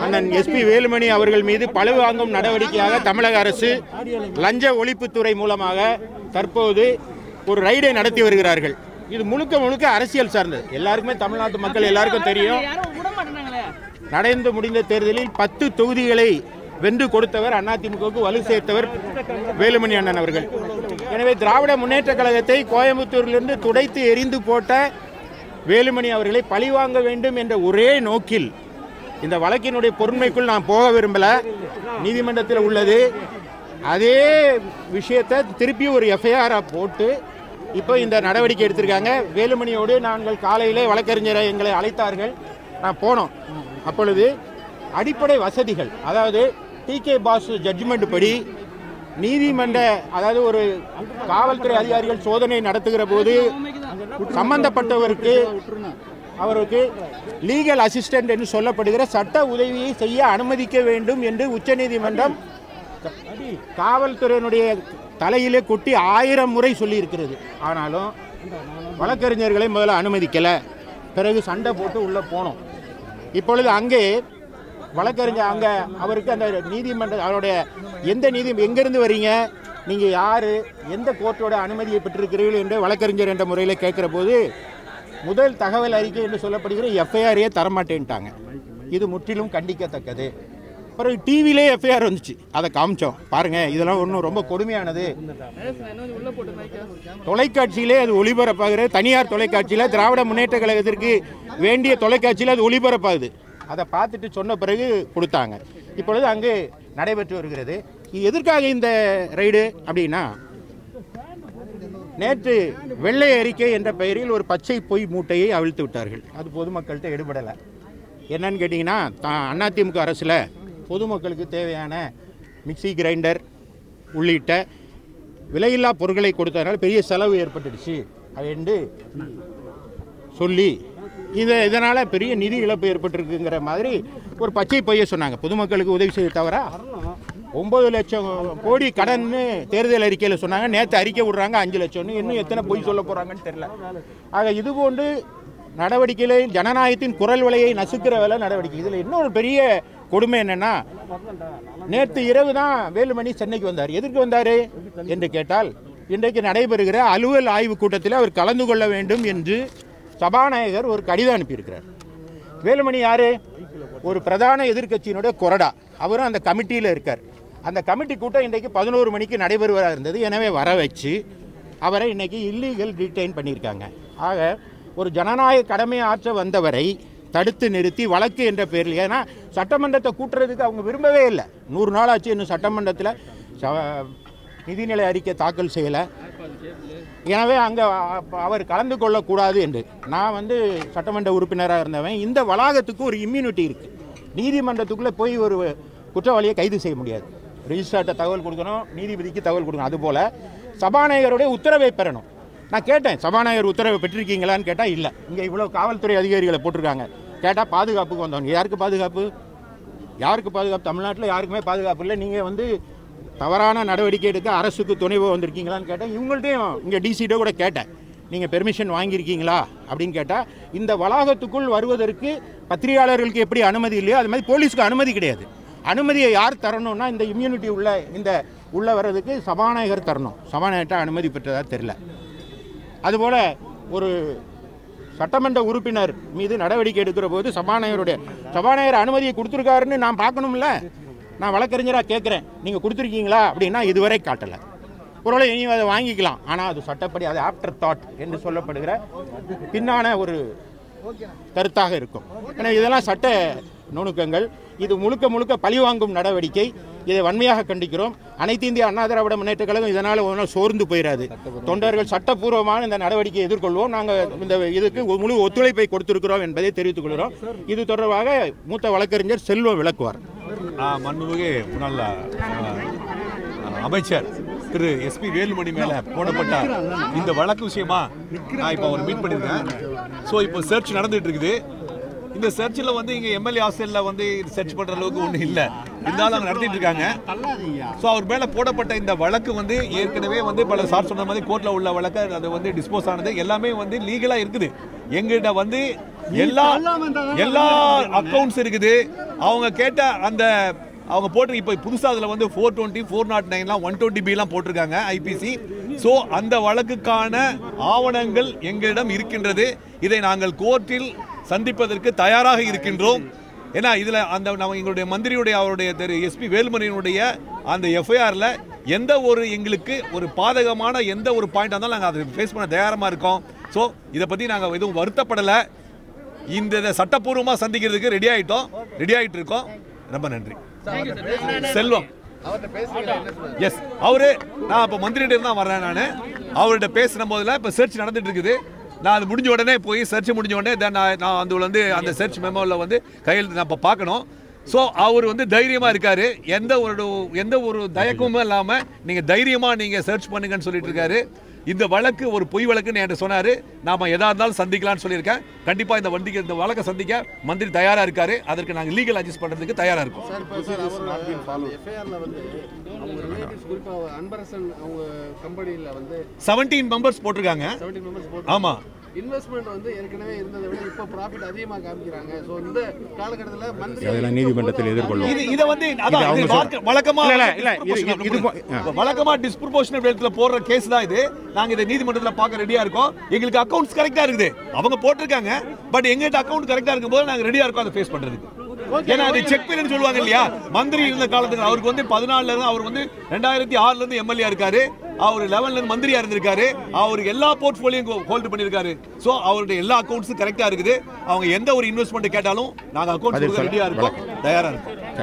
அண்ணன் எஸ்பி வேலுமணி அவர்கள் மீது பழி வாங்கும் நடவடிக்கையாக தமிழக அரசு லஞ்ச ஒழிப்புத்துறை மூலமாக தற்போது ஒரு ரைடை நடத்தி வருகிறார்கள் இது முழுக்க முழுக்க அரசியல் சார்ந்தது எல்லாருக்குமே தமிழ்நாட்டு மக்கள் எல்லாருக்கும் தெரியும் யாரும் விட மாட்டேங்கிறாங்களே நடந்து முடிந்த தேர்தலில் பத்து தொகுதிகளை வென்று கொடுத்தவர் அதிமுகவுக்கு வலு சேர்த்தவர் வேலுமணி அண்ணன் அவர்கள் எனவே திராவிட முன்னேற்ற கழகத்தை கோயம்புத்தூரிலிருந்து துடைத்து எரிந்து போட்ட வேலுமணி அவர்களை பழிவாங்க வேண்டும் என்ற ஒரே நோக்கில் இந்த வழக்கினுடைய பொறுமைக்குள் நான் போக விரும்பல நீதிமன்றத்தில் உள்ளது அதே விஷயத்தை திருப்பி ஒரு எஃப்ஐஆரை போட்டு இப்போ இந்த நடவடிக்கை எடுத்திருக்காங்க வேலுமணியோடு நாங்கள் காலையிலே வழக்கறிஞரை எங்களை அழைத்தார்கள் நான் போனோம் அப்பொழுது அடிப்படை வசதிகள் அதாவது டிகே பாஸ் ஜட்ஜ்மெண்ட் படி நீதிமன்ற அதாவது ஒரு காவல்துறை அதிகாரிகள் சோதனை நடத்துகிற போது சம்பந்தப்பட்டவருக்கு அவருக்கு லீகல் அசிஸ்டன்ட் என்று சொல்லப்படுகிற சட்ட உதவியை செய்ய அனுமதிக்க வேண்டும் என்று உச்சநீதிமன்றம் காவல்துறையினுடைய தலையிலே கொட்டி ஆயிரம் முறை சொல்லியிருக்கிறது ஆனாலும் வழக்கறிஞர்களை முதல்ல அனுமதிக்கலை பிறகு சண்டை போட்டு உள்ளே போனோம் இப்பொழுது அங்கே வழக்கறிஞர் அங்கே அவருக்கு அந்த நீதிமன்ற அவருடைய எந்த நீதி எங்கேருந்து வரீங்க நீங்கள் யார் எந்த கோர்ட்டோட அனுமதியை பெற்றிருக்கிறீர்கள் என்று வழக்கறிஞர் என்ற முறையில் கேட்குற போது முதல் தகவல் அறிக்கை என்று சொல்லப்படுகிற எஃப்ஐஆரையே தரமாட்டேன்ட்டாங்க இது முற்றிலும் கண்டிக்கத்தக்கது பிறகு டிவிலே எஃப்ஐஆர் வந்துச்சு அதை காமிச்சோம் பாருங்க இதெல்லாம் ஒன்றும் ரொம்ப கொடுமையானது உள்ள போட்டு மைக்கா தொலைக்காட்சியிலே அது ஒளிபரப்பாகிற தனியார் தொலைக்காட்சியில் திராவிட முன்னேற்ற கழகத்திற்கு வேண்டிய தொலைக்காட்சியில் அது ஒளிபரப்பாகுது அதை பார்த்துட்டு சொன்ன பிறகு கொடுத்தாங்க இப்பொழுது அங்கு நடைபெற்று வருகிறது இது எதற்காக இந்த ரைடு அப்படின்னா நேற்று வெள்ளை அறிக்கை என்ற பெயரில் ஒரு பச்சை பொய் மூட்டையை அவிழ்த்து விட்டார்கள் அது பொதுமக்கள்கிட்ட எடுபடலை என்னன்னு கேட்டிங்கன்னா தான் அதிமுக அரசில் பொதுமக்களுக்கு தேவையான மிக்ஸி கிரைண்டர் உள்ளிட்ட விலையில்லா பொருட்களை கொடுத்ததுனால பெரிய செலவு ஏற்பட்டுடுச்சு என்று சொல்லி இதை இதனால் பெரிய நிதி இழப்பு ஏற்பட்டிருக்குங்கிற மாதிரி ஒரு பச்சை பொய்யை சொன்னாங்க பொதுமக்களுக்கு உதவி செய்ய தவிர ஒன்பது லட்சம் கோடி கடன்னு தேர்தல் அறிக்கையில் சொன்னாங்க நேற்று அறிக்கை விடுறாங்க அஞ்சு லட்சம்னு இன்னும் எத்தனை பொய் சொல்ல போகிறாங்கன்னு தெரியல ஆக இது போன்று நடவடிக்கைகளில் ஜனநாயகத்தின் குரல் விலையை நசுக்கிற வேலை நடவடிக்கை இதில் இன்னொரு பெரிய கொடுமை என்னன்னா நேற்று இரவு தான் வேலுமணி சென்னைக்கு வந்தார் எதற்கு வந்தார் என்று கேட்டால் இன்றைக்கு நடைபெறுகிற அலுவல் ஆய்வு கூட்டத்தில் அவர் கலந்து கொள்ள வேண்டும் என்று சபாநாயகர் ஒரு கடிதம் அனுப்பியிருக்கிறார் வேலுமணி யாரு ஒரு பிரதான எதிர்க்கட்சியினுடைய கொறடா அவரும் அந்த கமிட்டியில் இருக்கார் அந்த கமிட்டி கூட்டம் இன்றைக்கு பதினோரு மணிக்கு நடைபெறுவதாக இருந்தது எனவே வர வச்சு அவரை இன்னைக்கு இல்லீகல் டீடைன் பண்ணியிருக்காங்க ஆக ஒரு ஜனநாயக கடமையை ஆற்ற வந்தவரை தடுத்து நிறுத்தி வழக்கு என்ற பேரில் ஏன்னா சட்டமன்றத்தை கூட்டுறதுக்கு அவங்க விரும்பவே இல்லை நூறு நாள் ஆச்சு இன்னும் சட்டமன்றத்தில் ச- நிதிநிலை அறிக்கை தாக்கல் செய்யலை எனவே அங்கே அவர் கலந்து கொள்ளக்கூடாது என்று நான் வந்து சட்டமன்ற உறுப்பினராக இருந்தவன் இந்த வளாகத்துக்கு ஒரு இம்யூனிட்டி இருக்குது நீதிமன்றத்துக்குள்ளே போய் ஒரு குற்றவாளியை கைது செய்ய முடியாது ரிஜிஸ்ட்ரார்ட்ட தகவல் கொடுக்கணும் நீதிபதிக்கு தகவல் கொடுக்கணும் அதுபோல் சபாநாயகருடைய உத்தரவை பெறணும் நான் கேட்டேன் சபாநாயகர் உத்தரவை பெற்றிருக்கீங்களான்னு கேட்டால் இல்லை இங்கே இவ்வளோ காவல்துறை அதிகாரிகளை போட்டிருக்காங்க கேட்டால் பாதுகாப்புக்கு வந்தவங்க யாருக்கு பாதுகாப்பு யாருக்கு பாதுகாப்பு தமிழ்நாட்டில் யாருக்குமே பாதுகாப்பு இல்லை நீங்கள் வந்து தவறான நடவடிக்கை எடுக்க அரசுக்கு துணைவு வந்திருக்கீங்களான்னு கேட்டேன் இவங்கள்ட்டையும் இங்கே டிசிட்ட கூட கேட்டேன் நீங்கள் பெர்மிஷன் வாங்கியிருக்கீங்களா அப்படின்னு கேட்டால் இந்த வளாகத்துக்குள் வருவதற்கு பத்திரிகையாளர்களுக்கு எப்படி அனுமதி இல்லையோ அது மாதிரி போலீஸ்க்கு அனுமதி கிடையாது அனுமதியை யார் தரணும்னா இந்த இம்யூனிட்டி உள்ள இந்த உள்ள வர்றதுக்கு சபாநாயகர் தரணும் சபாநாயகர்கிட்ட அனுமதி பெற்றதா தெரில அதுபோல் ஒரு சட்டமன்ற உறுப்பினர் மீது நடவடிக்கை எடுக்கிற போது சபாநாயகருடைய சபாநாயகர் அனுமதியை கொடுத்துருக்காருன்னு நான் பார்க்கணும்ல நான் வழக்கறிஞராக கேட்குறேன் நீங்கள் கொடுத்துருக்கீங்களா அப்படின்னா இதுவரை காட்டலை ஒருவேளை இனி அதை வாங்கிக்கலாம் ஆனால் அது சட்டப்படி அது ஆஃப்டர் தாட் என்று சொல்லப்படுகிற பின்னான ஒரு கருத்தாக இருக்கும் ஏன்னா இதெல்லாம் சட்ட நுணுக்கங்கள் இது முழுக்க முழுக்க பழிவாங்கும் நடவடிக்கை இதை வன்மையாக கண்டிக்கிறோம் அனைத்து இந்திய அண்ணா திராவிட முன்னேற்ற கழகம் இதனால் ஒன்றும் சோர்ந்து போயிடாது தொண்டர்கள் சட்டப்பூர்வமான இந்த நடவடிக்கையை எதிர்கொள்வோம் நாங்கள் இந்த இதுக்கு ஒரு முழு ஒத்துழைப்பை கொடுத்திருக்கிறோம் என்பதை தெரிவித்துக் கொள்கிறோம் இது தொடர்பாக மூத்த வழக்கறிஞர் செல்வம் விளக்குவார் ஆ, மாண்புமிகு முன்னாள் ஆ, ஆ, அமைச்சர் திரு எஸ்பி வேலுமணி மேல போடப்பட்ட இந்த வழக்கு விஷயமா நான் இப்போ அவர் மீட் பண்ணியிருக்கேன் ஸோ இப்போ சர்ச் நடந்துட்டு இருக்குது இந்த சர்ச்சில் வந்து இங்கே எம்எல்ஏ ஹாஸ்டலில் வந்து சர்ச் பண்ணுற அளவுக்கு ஒன்றும் இல்லை இருந்தாலும் அவங்க நடத்திட்டு இருக்காங்க ஸோ அவர் மேலே போடப்பட்ட இந்த வழக்கு வந்து ஏற்கனவே வந்து பல சார் சொன்ன மாதிரி கோர்ட்டில் உள்ள வழக்கு அது வந்து டிஸ்போஸ் ஆனது எல்லாமே வந்து லீகலாக இருக்குது எங்கிட்ட வந்து எல்லா எல்லா அக்கவுண்ட்ஸ் இருக்குது அவங்க கேட்ட அந்த அவங்க போட்டு இப்போ புதுசாக அதில் வந்து ஃபோர் டுவெண்ட்டி ஃபோர் நாட் நைன்லாம் ஒன் டுவெண்ட்டி பிலாம் போட்டிருக்காங்க ஐபிசி ஸோ அந்த வழக்குக்கான ஆவணங்கள் எங்களிடம் இருக்கின்றது இதை நாங்கள் கோர்ட்டில் சந்திப்பதற்கு தயாராக இருக்கின்றோம் ஏன்னா இதில் அந்த நம்ம எங்களுடைய மந்திரியுடைய அவருடைய திரு எஸ்பி வேலுமணியினுடைய அந்த எஃப்ஐஆரில் எந்த ஒரு எங்களுக்கு ஒரு பாதகமான எந்த ஒரு பாயிண்டாக இருந்தாலும் நாங்கள் அதை ஃபேஸ் பண்ண தயாரமாக இருக்கோம் ஸோ இதை பற்றி நாங்கள் எதுவும் வருத்தப்படலை இந்த இதை சட்டப்பூர்வமாக சந்திக்கிறதுக்கு ரெடி ஆகிட்டோம் ரெடி ஆகிட்டு இருக்கோம் ரொம்ப நன்றி செல்வம் எஸ் அவரு நான் இப்போ மந்திரிகிட்ட தான் வரேன் நான் அவர்கிட்ட பேசின போதில் இப்போ சர்ச் நடந்துட்டு இருக்குது நான் அது முடிஞ்ச உடனே போய் சர்ச் முடிஞ்ச உடனே then நான் நான் அந்த வந்து அந்த சர்ச் மெமோவில் வந்து கையெழுத்து நான் இப்போ பார்க்கணும் ஸோ அவர் வந்து தைரியமாக இருக்காரு எந்த ஒரு எந்த ஒரு தயக்கமும் இல்லாமல் நீங்கள் தைரியமாக நீங்கள் சர்ச் பண்ணுங்கன்னு சொல்லிட்டு இருக்காரு இந்த வழக்கு ஒரு பொய் வழக்குன்னு என்கிட்ட சொன்னார் நாம எதா இருந்தாலும் சந்திக்கலாம்னு சொல்லியிருக்கேன் கண்டிப்பாக இந்த வண்டிக்கு இந்த வழக்கை சந்திக்க மந்திரி தயாராக இருக்காரு அதற்கு நாங்கள் லீகல் அட்ஜஸ்ட் பண்ணுறதுக்கு தயாராக இருக்கோம் சார் இப்போ சார் அவரோட எஃப்ஐஆர்ல வந்து அவங்க ரிலேட்டிவ்ஸ் குறிப்பாக அன்பரசன் அவங்க கம்பெனியில் வந்து செவன்டீன் மெம்பர்ஸ் போட்டிருக்காங்க செவன்டீன் மெம்பர்ஸ் போட்டு ஆமா இன்வெஸ்ட்மெண்ட் வந்து ஏற்கனவே இருந்ததை விட இப்போ ப்ராஃபிட் அதிகமாக காமிக்கிறாங்க ஸோ இந்த காலகட்டத்தில் மந்திரி அதெல்லாம் நீதிமன்றத்தில் எதிர்கொள்ளும். இது இத வந்து அதான் அவங்க இது சொல்- வார்க்க- வழக்கமா இல்ல, இல்ல, இல்ல, இது- disproportional இது போ- இப்ப வழக்கமா டிஸ்ப்ரொபோஷனல் வெல்த்ல போடுற கேஸ் தான் இது நாங்க இதை நீதிமன்றத்துல பார்க்க ரெடியா இருக்கோம் எங்களுக்கு அக்கவுண்ட்ஸ் கரெக்டா இருக்குது அவங்க போட்டிருக்காங்க பட் எங்கிட்ட அக்கவுண்ட் கரெக்டா இருக்கும்போது நாங்க ரெடியா இருக்கோம் அதை ஃபேஸ் பண்றதுக்கு ஏன்னா அது செக் பீரியட் சொல்லுவாங்க இல்லையா மந்திரி இருந்த காலத்துக்கு அவருக்கு வந்து பதினாலுல இருந்து அவர் வந்து ரெண்டாயிரத்தி ஆறுல இருந்து எம்எல்ஏ இருக்காரு அவர் லெவன்ல இருந்து மந்திரியா இருந்திருக்காரு அவருக்கு எல்லா போர்ட்ஃபோலியோ ஹோல்டு பண்ணிருக்காரு சோ அவருடைய எல்லா அக்கவுண்ட்ஸும் கரெக்டா இருக்குது அவங்க எந்த ஒரு இன்வெஸ்ட்மெண்ட் கேட்டாலும் நாங்க அக்கவுண்ட்ஸ் பதில் சொல்ல- ரெடியா இருக்கோம் தயாரா இருக்கோம்